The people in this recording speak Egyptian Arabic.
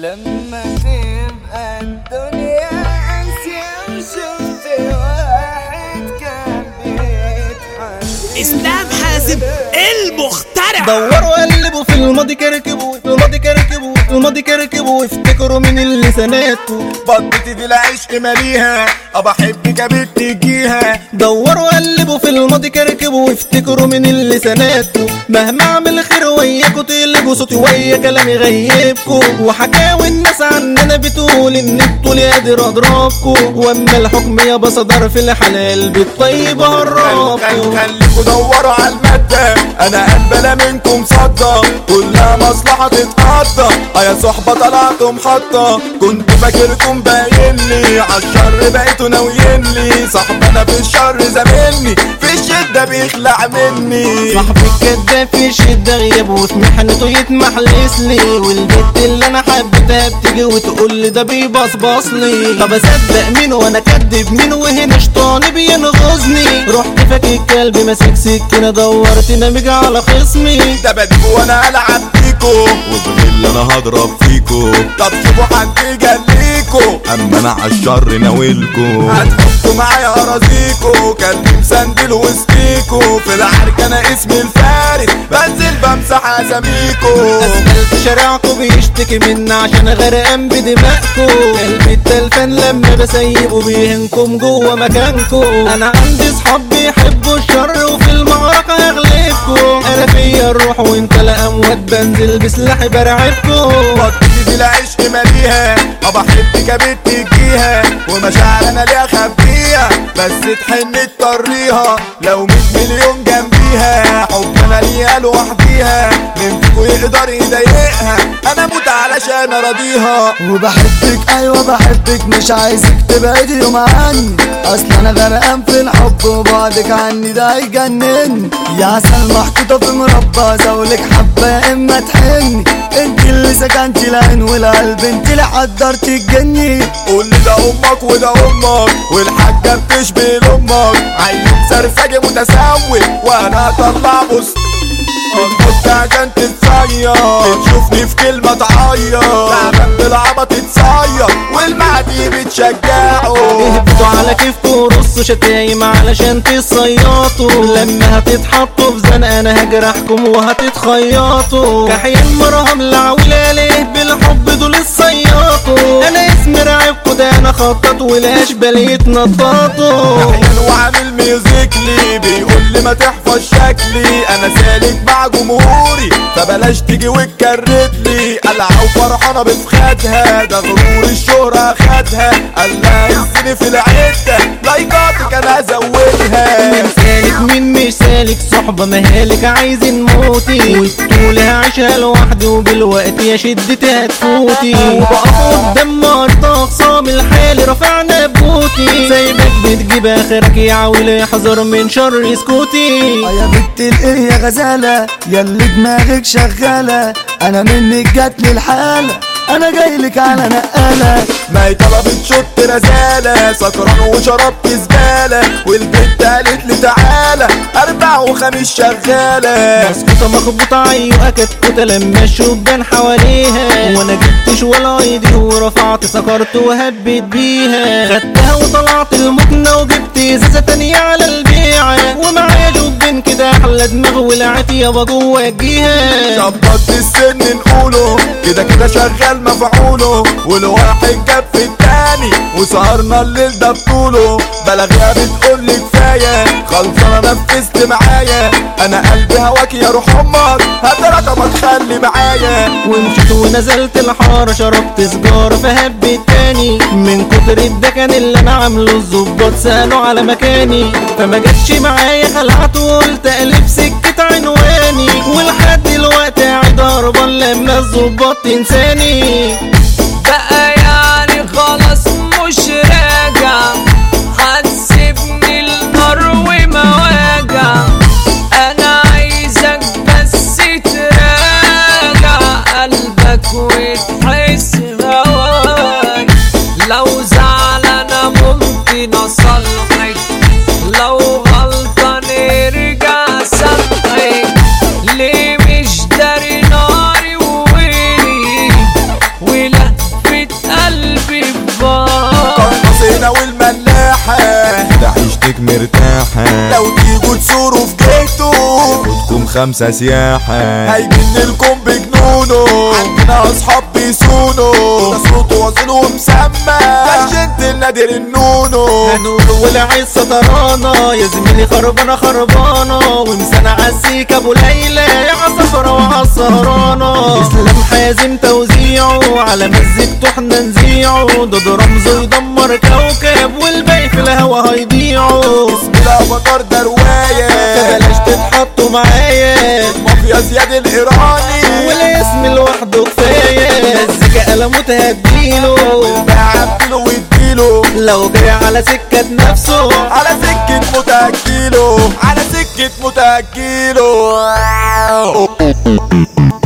لما تبقى الدنيا قاسية وشفت واحد كان بيتحدى اسلام حازم المخترع دوروا قلبوا في الماضي كركبوا في الماضي كركبوا في الماضي كركبوا وافتكروا من اللي سناتكوا بطتي في العشق ماليها ابى احبك يا بنت تجيها دوروا قلبوا في الماضي كركبوا وافتكروا من اللي سناتكوا مهما اعمل خير وياكوا تقلبوا صوتي ويا كلامي يغيبكوا وحكاوي الناس عننا بتقول ان انتوا لي قادر اضربكوا واما الحكم يابا صدر في الحلال بالطيب هربكوا خليكوا دوروا على المادة انا قلبنا منكم صدى كلها مصلحة تتقضى يا صحبة طلعتم حطة كنت فاكركم باين لي عالشر بقيتوا ناويين لي صاحبنا في الشر زاملني في الشدة بيخلع مني صاحبي الكداب في الشدة غياب وفي محنته يتمحلس لي والبنت اللي انا حبيتها بتيجي وتقول لي ده بيبصبص لي طب اصدق مين وانا كدب مين وهنا شيطاني بينغزني رحت فاكر الكلب ماسك سكينة دورت نمج على خصمي ده بديكوا وانا العب بيكو وبغل انا هضرب فيكو طب شوفوا حد جليكو اما انا عالشر ناويلكو هتحطوا معايا اراضيكو كلب سندل وسطيكو في العركة انا اسمي الفارس بنزل بمسح اساميكو اسألت شارعكوا بيشتكي مني عشان غرقان بدماءكو قلبي التلفان لما بسيبه بيهنكم جوه مكانكو انا عندي صحاب بيحبوا الشر وفي المعركة يغلبكو انا فيا الروح وانت لا اموات بنزل بسلاحي برعبكو بطتي في العشق ماليها ابى احبك يا بنت تجيها ومشاعر انا ليها خبيها بس تحن تطريها لو 100 مليون جنبيها حب انا ليها لوحديها مين فيكو يقدر يضايقها انا اموت علشان اراضيها وبحبك ايوه بحبك مش عايزك تبعدي يوم عني اصل انا غرقان في الحب وبعدك عني ده هيجنني يا عسل محطوطه في مربى زولك حبه يا اما تحني انت اللي سكنتي العين والقلب انت اللي حضرت الجني قول لي ده امك وده امك والحاجه بتشبه لامك عيل سرسجي متسول وانا اطلع بص كنت عشان تتصير تشوفني في كلمة تعيط تعبان بالعبط تتصير والمعدي بتشجعه اهبطوا على كيفكوا رصوا شتايم علشان تصيطوا لما هتتحطوا في زنقة انا هجرحكم وهتتخيطوا كحيان مرهم العويلة ليه بالحب دول الصياطوا انا اسمي رعبكوا ده انا خطط والاشبال يتنططوا احيان وعامل ميوزيكلي بيقول لي ما تحفظ شكلي انا سالك مع جمهوري فبلاش تيجي وتكرت لي قلعة وفرحانة بفخادها ده غرور الشهرة خدها قال لها الزني في العدة لايكاتك انا هزودها مين سالك مين مش سالك صحبة مهالك عايزين موتي والطول هعيشها لوحدي وبالوقت يا شدتي هتفوتي وبقف قدام مرضى اخصام الحال رفعنا بوتي سايبك بتجيب اخرك يا عويل احذر من شر سكوتي يا بنت الايه يا غزالة ياللي دماغك شغالة انا منك جاتلي الحالة انا جايلك على نقالة ما هي طلبت شط رزالة سكران وشربت زبالة والبنت قالت لي تعالى اربع وخميس شغالة مسكوتة مخبوطة عيوقة كتكوتة لما الشبان حواليها وانا جبتش ولا ايدي ورفعت سكرت وهبت بيها خدتها وطلعت المكنة وجبت ازازة تانية على البيعة ومعايا جبن كده احلى دماغ ولعت يابا جوا الجيها شبط السن نقوله كده كده شغال مفعوله والواحد جاب في التاني وسهرنا الليل ده بطوله بلغيها بتقول لي كفايه خلصانه نفذت معايا انا قلبي هواك يا روح امك هات ما تخلي معايا ومشيت ونزلت الحارة شربت سجارة فهبت تاني من كتر الدكن اللي انا عامله الظباط سألوا على مكاني فما جاتش معايا خلعت وقلت الف سكة عنواني ولحد دلوقتي قاعد هربان لما الظباط تنساني بقى يعني خلاص مش راجع هتسيبني النار ومواجع انا عايزك بس تراجع قلبك وتحس هواك لو زعلانة ممكن اصلحك لو غلطان ارجع سامحك ليه مش داري ناري وويلي ولا خمسة سياحة هيجن لكم بجنونه عندنا اصحاب بيسونوا ده صوته واصل ومسمى ده الجنت النادر النونو هنقول والعيد سطرانة يا زميلي خربانة خربانة ومسانة عالسيك ابو ليلى يا عصفرة وعالسهرانة اسلام حازم توزيعه على مزجته احنا نذيعه ضد رمزه يدمر كوكب والباقي في الهوا هيضيعوا بلا بطر ده رواية فبلاش تتحطوا معايا مافيا زياد الايراني والاسم لوحده كفاية مزيكا قلمه تهديله بعبله واديله لو جاي على سكة نفسه على سكة متأكيله على سكة متأكيله